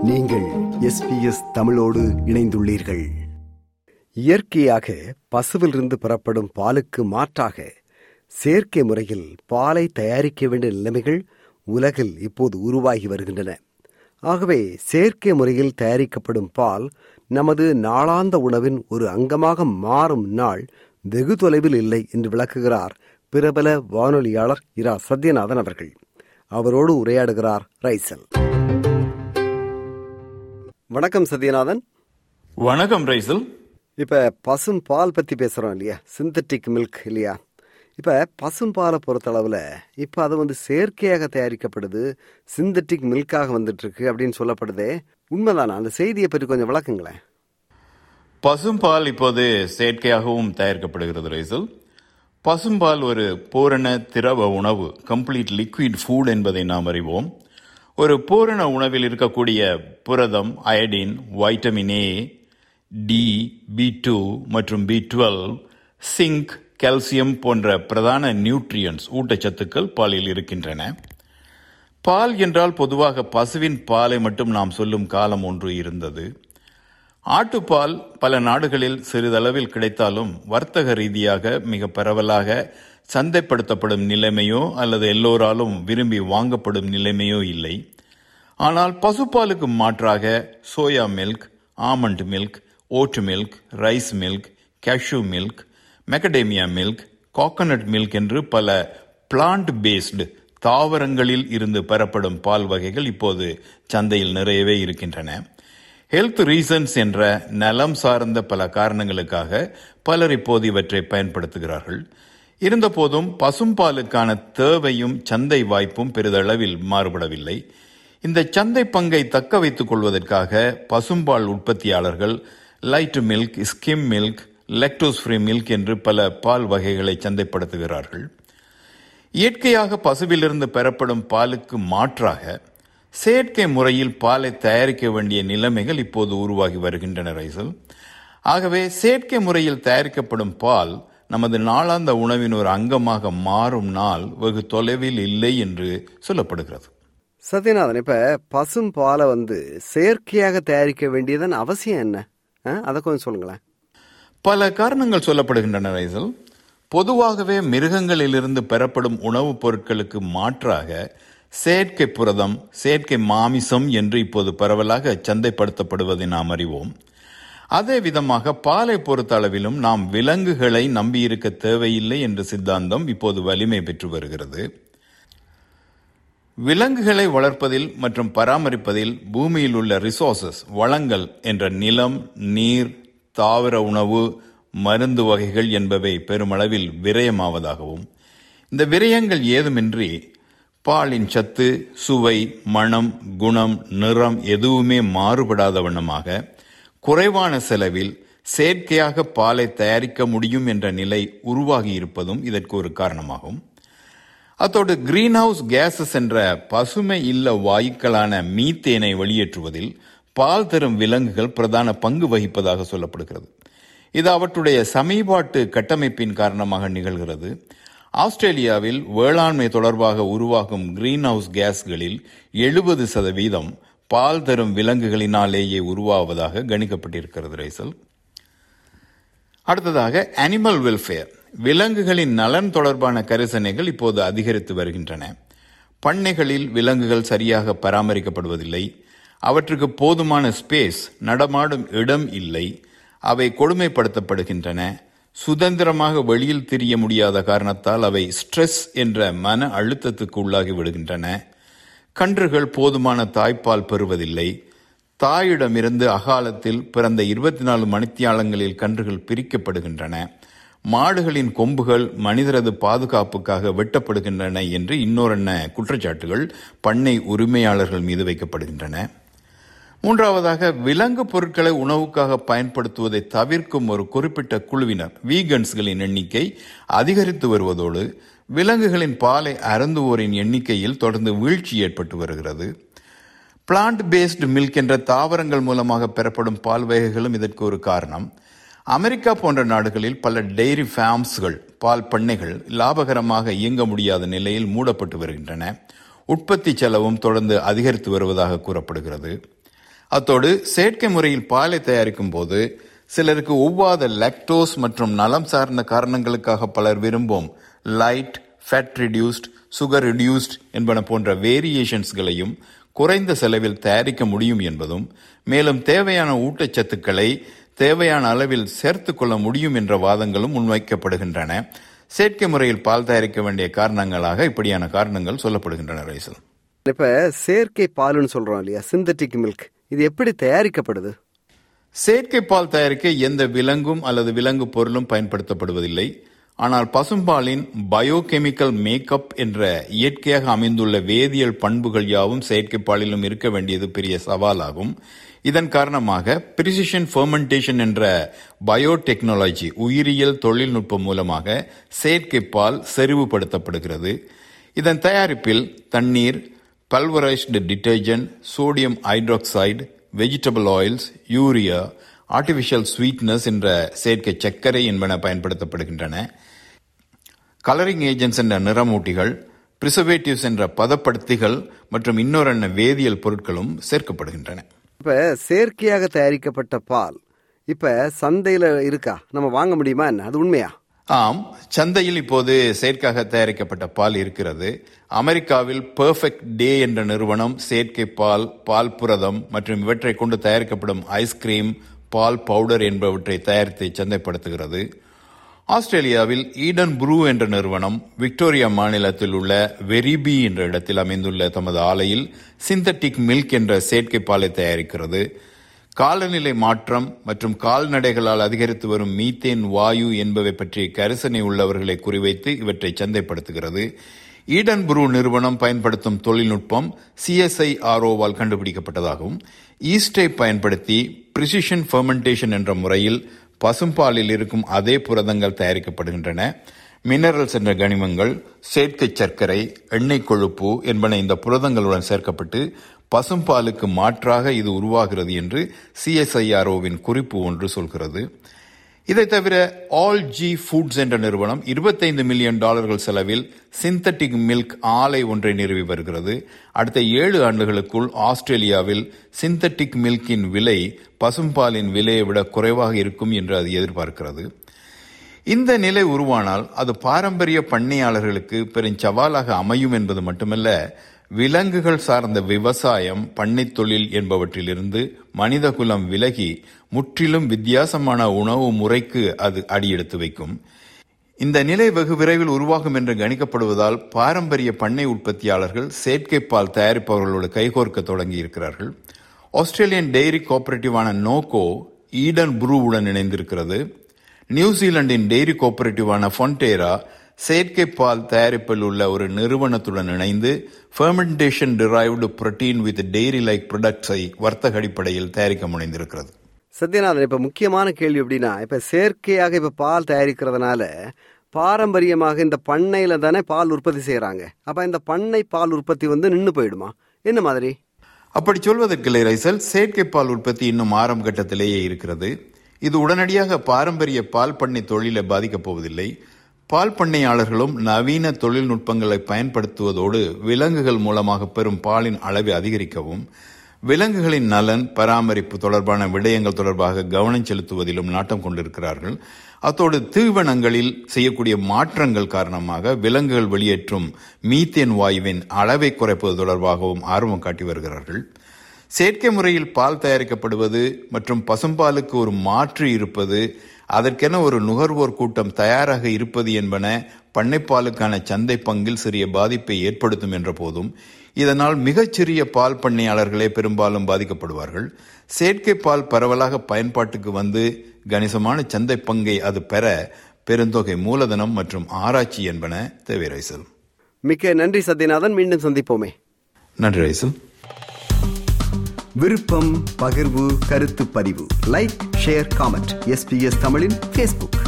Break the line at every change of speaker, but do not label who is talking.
நீங்கள் எஸ்பிஎஸ் தமிழோடு இணைந்துள்ளீர்கள் இயற்கையாக பசுவிலிருந்து பெறப்படும் பாலுக்கு மாற்றாக செயற்கை முறையில் பாலை தயாரிக்க வேண்டிய நிலைமைகள் உலகில் இப்போது உருவாகி வருகின்றன ஆகவே செயற்கை முறையில் தயாரிக்கப்படும் பால் நமது நாளாந்த உணவின் ஒரு அங்கமாக மாறும் நாள் வெகு தொலைவில் இல்லை என்று விளக்குகிறார் பிரபல வானொலியாளர் இரா சத்யநாதன் அவர்கள் அவரோடு உரையாடுகிறார் ரைசல் வணக்கம் சத்யநாதன்
வணக்கம் ரைசல்
இப்ப பசும் பால் பத்தி பேசுறோம் இல்லையா சிந்தட்டிக் மில்க் இல்லையா இப்ப பசும் பாலை பொறுத்தளவுல இப்ப அது வந்து செயற்கையாக தயாரிக்கப்படுது சிந்தட்டிக் மில்காக வந்துட்டு இருக்கு அப்படின்னு சொல்லப்படுதே உண்மைதானா அந்த செய்தியை பற்றி கொஞ்சம் விளக்குங்களேன்
பசும்பால் இப்போது செயற்கையாகவும் தயாரிக்கப்படுகிறது ரைசல் பசும்பால் ஒரு பூரண திரவ உணவு கம்ப்ளீட் லிக்விட் ஃபுட் என்பதை நாம் அறிவோம் ஒரு பூரண உணவில் இருக்கக்கூடிய புரதம் iodine vitamin A D B two மற்றும் பி டுவெல் சிங்க் கால்சியம் போன்ற பிரதான நியூட்ரியன்ஸ் ஊட்டச்சத்துக்கள் பாலில் இருக்கின்றன பால் என்றால் பொதுவாக பசுவின் பாலை மட்டும் நாம் சொல்லும் காலம் ஒன்று இருந்தது ஆட்டுப்பால் பல நாடுகளில் சிறிதளவில் கிடைத்தாலும் வர்த்தக ரீதியாக மிக பரவலாக சந்தைப்படுத்தப்படும் நிலைமையோ அல்லது எல்லோராலும் விரும்பி வாங்கப்படும் நிலைமையோ இல்லை ஆனால் பசுப்பாலுக்கு மாற்றாக soya milk almond milk oat milk rice milk cashew milk macadamia milk coconut milk என்று பல பிளான்ட் பேஸ்டு தாவரங்களில் இருந்து பெறப்படும் பால் வகைகள் இப்போது சந்தையில் நிறையவே இருக்கின்றன ஹெல்த் ரீசன்ஸ் என்ற நலம் சார்ந்த பல காரணங்களுக்காக பலர் இப்போது இவற்றை பயன்படுத்துகிறார்கள் இருந்தபோதும் பசும்பாலுக்கான தேவையும் சந்தை வாய்ப்பும் பெரிதளவில் மாறுபடவில்லை இந்த சந்தை பங்கை தக்க வைத்துக் கொள்வதற்காக பசும்பால் உற்பத்தியாளர்கள் light milk skim milk lactose free milk என்று பல பால் வகைகளை சந்தைப்படுத்துகிறார்கள் இயற்கையாக பசுவிலிருந்து பெறப்படும் பாலுக்கு மாற்றாக செயற்கை முறையில் பாலை தயாரிக்க வேண்டிய நிலைமைகள் இப்போது உருவாகி வருகின்றன ரைசல் ஆகவே செயற்கை முறையில் தயாரிக்கப்படும் பால் நமது நாளாந்த உணவின் ஒரு அங்கமாக மாறும் நாள் வெகு தொலைவில் இல்லை என்று சொல்லப்படுகிறது
சத்யநாதன் இப்ப பசும் பாலை வந்து செயற்கையாக தயாரிக்க வேண்டியதன் அவசியம் என்ன ஆ, அதை கொஞ்சம் சொல்லுங்களேன்
பல காரணங்கள் சொல்லப்படுகின்றன ரைசல் பொதுவாகவே மிருகங்களிலிருந்து பெறப்படும் உணவுப் பொருட்களுக்கு மாற்றாக செயற்கை புரதம் செயற்கை மாமிசம் என்று இப்போது பரவலாக சந்தைப்படுத்தப்படுவதை நாம் அறிவோம் அதே விதமாக பாலை பொறுத்த அளவிலும் நாம் விலங்குகளை நம்பியிருக்க தேவையில்லை என்ற சித்தாந்தம் இப்போது வலிமை பெற்று வருகிறது விலங்குகளை வளர்ப்பதில் மற்றும் பராமரிப்பதில் பூமியில் உள்ள ரிசோர்சஸ் வளங்கள் என்ற நிலம் நீர் தாவர உணவு மருந்து வகைகள் என்பவை பெருமளவில் விரயமாவதாகவும் இந்த விரயங்கள் ஏதுமின்றி பாலின் சத்து சுவை மணம் குணம் நிறம் எதுவுமே மாறுபடாத வண்ணமாக குறைவான செலவில் செயற்கையாக பாலை தயாரிக்க முடியும் என்ற நிலை உருவாகி இருப்பதும் இதற்கு ஒரு காரணமாகும் அத்தோடு கிரீன் ஹவுஸ் கேசஸ் என்ற பசுமை இல்ல வாயுக்களான மீத்தேனை வெளியேற்றுவதில் பால் தரும் விலங்குகள் பிரதான பங்கு வகிப்பதாக சொல்லப்படுகிறது இது அவற்றுடைய சமீபாட்டு கட்டமைப்பின் காரணமாக நிகழ்கிறது ஆஸ்திரேலியாவில் வேளாண்மை தொடர்பாக உருவாகும் கிரீன் ஹவுஸ் கேஸ்களில் எழுபது சதவீதம் பால் தரும் விலங்குகளினாலேயே உருவாவதாக கணிக்கப்பட்டிருக்கிறது ரைசல் அடுத்ததாக அனிமல் வெல்ஃபேர் விலங்குகளின் நலன் தொடர்பான கரிசனைகள் இப்போது அதிகரித்து வருகின்றன பண்ணைகளில் விலங்குகள் சரியாக பராமரிக்கப்படுவதில்லை அவற்றுக்கு போதுமான ஸ்பேஸ் நடமாடும் இடம் இல்லை அவை கொடுமைப்படுத்தப்படுகின்றன சுதந்திரமாக வெளியில் திரிய முடியாத காரணத்தால் அவை ஸ்ட்ரெஸ் என்ற மன அழுத்தத்துக்கு உள்ளாகி விடுகின்றன கன்றுகள் போதுமான தாய்ப்பால் பெறுவதில்லை தாயிடமிருந்து அகாலத்தில் பிறந்த இருபத்தி நாலு மணித்தியாலங்களில் கன்றுகள் பிரிக்கப்படுகின்றன மாடுகளின் கொம்புகள் மனிதரது பாதுகாப்புக்காக வெட்டப்படுகின்றன என்று இன்னொரென்ன குற்றச்சாட்டுகள் பண்ணை உரிமையாளர்கள் மீது வைக்கப்படுகின்றன மூன்றாவதாக விலங்கு பொருட்களை உணவுக்காக பயன்படுத்துவதை தவிர்க்கும் ஒரு குறிப்பிட்ட குழுவினர் வீகன்ஸ்களின் எண்ணிக்கை அதிகரித்து வருவதோடு விலங்குகளின் பாலை அருந்துவோரின் எண்ணிக்கையில் தொடர்ந்து வீழ்ச்சி ஏற்பட்டு வருகிறது பிளான்ட் பேஸ்டு மில்க் என்ற தாவரங்கள் மூலமாக பெறப்படும் பால் வகைகளும் இதற்கு ஒரு காரணம் அமெரிக்கா போன்ற நாடுகளில் பல டெய்ரி ஃபார்ம்ஸ்கள் பால் பண்ணைகள் லாபகரமாக இயங்க முடியாத நிலையில் மூடப்பட்டு வருகின்றன உற்பத்தி செலவும் தொடர்ந்து அதிகரித்து வருவதாக கூறப்படுகிறது அத்தோடு செயற்கை முறையில் பாலை தயாரிக்கும் போது சிலருக்கு ஒவ்வாத லாக்டோஸ் மற்றும் நலம் சார்ந்த காரணங்களுக்காக பலர் விரும்பும் light fat reduced sugar reduced என்பன போன்ற வேரியேஷன்ஸ்களையும் குறைந்த செலவில் தயாரிக்க முடியும் என்பதும் மேலும் தேவையான ஊட்டச்சத்துக்களை தேவையான அளவில் சேர்த்து கொள்ள முடியும் என்ற வாதங்களும் முன்வைக்கப்படுகின்றன செயற்கை முறையில் பால் தயாரிக்க வேண்டிய காரணங்களாக இப்படியான காரணங்கள் சொல்லப்படுகின்றன ரைசல்
இப்ப செயற்கை பால்னு சொல்றோம் இல்லையா சிந்தட்டிக் மில்க் இது எப்படி தயாரிக்கப்படுது
செயற்கை பால் தயாரிக்க எந்த விலங்கும் அல்லது விலங்கு பொருளும் பயன்படுத்தப்படுவதில்லை ஆனால் பசும்பாலின் பயோகெமிக்கல் மேக்கப் என்ற இயற்கையாக அமைந்துள்ள வேதியியல் பண்புகள் யாவும் செயற்கை பாலிலும் இருக்க வேண்டியது பெரிய சவாலாகும் இதன் காரணமாக பிரிசிஷன் ஃபெர்மெண்டேஷன் என்ற பயோடெக்னாலஜி உயிரியல் தொழில்நுட்பம் மூலமாக செயற்கை பால் செறிவுபடுத்தப்படுகிறது இதன் தயாரிப்பில் தண்ணீர் pulverised detergent sodium hydroxide vegetable oils urea artificial sweetness என்ற செயற்கை சர்க்கரை என்பன பயன்படுத்தப்படுகின்றன கலரிங் ஏஜென்ட்ஸ் என்ற நிறமூட்டிகள் பிரிசர்வேட்டிவ்ஸ் என்ற பதப்படுத்திகள் மற்றும் இன்னொரு வேதியியல் பொருட்களும் சேர்க்கப்படுகின்றன
இப்ப செயற்கையாக தயாரிக்கப்பட்ட பால் இப்ப சந்தையில இருக்கா நம்ம வாங்க முடியுமா என்ன அது உண்மையா
ஆம் சந்தையில் இப்போது செயற்கையாக தயாரிக்கப்பட்ட பால் இருக்கிறது அமெரிக்காவில் பெர்ஃபெக்ட் டே என்ற நிறுவனம் செயற்கை பால் பால் புரதம் மற்றும் இவற்றை கொண்டு தயாரிக்கப்படும் ஐஸ்கிரீம் பால் பவுடர் என்பவற்றை தயாரித்து சந்தைப்படுத்துகிறது ஆஸ்திரேலியாவில் ஈடன் ப்ரூ என்ற நிறுவனம் விக்டோரியா மாநிலத்தில் உள்ள வெரிபி என்ற இடத்தில் அமைந்துள்ள தமது ஆலையில் சிந்தட்டிக் மில்க் என்ற செயற்கை பாலை தயாரிக்கிறது காலநிலை மாற்றம் மற்றும் கால்நடைகளால் அதிகரித்து வரும் மீத்தேன் வாயு என்பவை பற்றிய கரிசனை உள்ளவர்களை குறிவைத்து இவற்றை சந்தைப்படுத்துகிறது ஈடன் புரூ நிறுவனம் பயன்படுத்தும் தொழில்நுட்பம் சிஎஸ்ஐ ஆர்ஓவால் கண்டுபிடிக்கப்பட்டதாகவும் ஈஸ்டை பயன்படுத்தி பிரிசிஷன் ஃபெர்மெண்டேஷன் என்ற முறையில் பசும்பாலில் இருக்கும் அதே புரதங்கள் தயாரிக்கப்படுகின்றன மினரல்ஸ் என்ற கனிமங்கள் செயற்கை சர்க்கரை எண்ணெய் கொழுப்பு என்பன இந்த புரதங்களுடன் சேர்க்கப்பட்டு பசும்பாலுக்கு மாற்றாக இது உருவாகிறது என்று சிஎஸ்ஐஆர்ஓவின் குறிப்பு ஒன்று சொல்கிறது இதை தவிர ஆல் ஜி ஃபுட்ஸ் என்ற நிறுவனம் 25 மில்லியன் டாலர்கள் செலவில் சிந்தட்டிக் மில்க் ஆலை ஒன்றை நிறுவி வருகிறது அடுத்த ஏழு ஆண்டுகளுக்குள் ஆஸ்திரேலியாவில் சிந்தட்டிக் மில்கின் விலை பசும்பாலின் விலையை விட குறைவாக இருக்கும் என்று அது எதிர்பார்க்கிறது இந்த நிலை உருவானால் அது பாரம்பரிய பண்ணையாளர்களுக்கு பெரும் சவாலாக அமையும் என்பது மட்டுமல்ல விலங்குகள் சார்ந்த விவசாயம் பண்ணைத் தொழில் என்பவற்றிலிருந்து மனிதகுலம் விலகி முற்றிலும் வித்தியாசமான உணவு முறைக்கு அது அடியெடுத்து வைக்கும் இந்த நிலை வெகு விரைவில் உருவாகும் என்று கணிக்கப்படுவதால் பாரம்பரிய பண்ணை உற்பத்தியாளர்கள் செயற்கை பால் தயாரிப்பவர்களோடு கைகோர்க்க தொடங்கி இருக்கிறார்கள் ஆஸ்திரேலியன் டெய்ரி கோஆபரேட்டிவான நோகோ ஈடன் புரூவுடன் இணைந்திருக்கிறது நியூசிலாந்தின் டெய்ரி கோஆபரேட்டிவான ஃபொன்டேரா செயற்கை பால் தயாரிப்பில் உள்ள ஒரு நிறுவனத்துடன் இணைந்து fermentation derived protein with dairy like ப்ராடக்ட்ஸை வர்த்தக அடிப்படையில் தயாரிக்க முனைந்திருக்கிறது
சத்யநாதன் இப்ப முக்கியமான கேள்வி எப்படின்னா இப்ப செயற்கையாக இப்ப பால் தயாரிக்கிறதுனால பாரம்பரியமாக இந்த பண்ணையில தானே பால் உற்பத்தி செய்யறாங்க அப்ப இந்த பண்ணை பால் உற்பத்தி வந்து நின்னு போயிடுமா என்ன மாதிரி
அப்படி சொல்வதற்கில்லை ரைசல் செயற்கை பால் உற்பத்தி இன்னும் ஆரம்ப கட்டத்திலேயே இருக்கிறது இது உடனடியாக பாரம்பரிய பால் பண்ணை தொழிலை பாதிக்கப் போவதில்லை பால் பண்ணையாளர்களும் நவீன தொழில்நுட்பங்களை பயன்படுத்துவதோடு விலங்குகள் மூலமாக பெறும் பாலின் அளவை அதிகரிக்கவும் விலங்குகளின் நலன் பராமரிப்பு தொடர்பான விடயங்கள் தொடர்பாக கவனம் செலுத்துவதிலும் நாட்டம் கொண்டிருக்கிறார்கள் அத்தோடு தீவனங்களில் செய்யக்கூடிய மாற்றங்கள் காரணமாக விலங்குகள் வெளியேற்றும் மீத்தேன் வாயுவின் அளவை குறைப்பது தொடர்பாகவும் ஆர்வம் காட்டி வருகிறார்கள் செயற்கை முறையில் பால் தயாரிக்கப்படுவது மற்றும் பசும்பாலுக்கு ஒரு மாற்று இருப்பது அதற்கென ஒரு நுகர்வோர் கூட்டம் தயாராக இருப்பது என்பன பண்ணைப்பாலுக்கான சந்தை பங்கில் சிறிய பாதிப்பை ஏற்படுத்தும் என்ற போதும் இதனால் மிகச்சிறிய பால் பண்ணையாளர்களே பெரும்பாலும் பாதிக்கப்படுவார்கள் செயற்கை பால் பரவலாக பயன்பாட்டுக்கு வந்து கணிசமான சந்தை பங்கை அது பெற பெருந்தொகை மூலதனம் மற்றும் ஆராய்ச்சி என்பன தேவை ரைசல்
மிக்க நன்றி சத்யநாதன் மீண்டும் சந்திப்போமே
நன்றி ரைசல்
விருப்பம் பகிர்வு கருத்து பதிவு லைக் ஷேர் காமெண்ட் எஸ்பிஎஸ் தமிழின் ஃபேஸ்புக்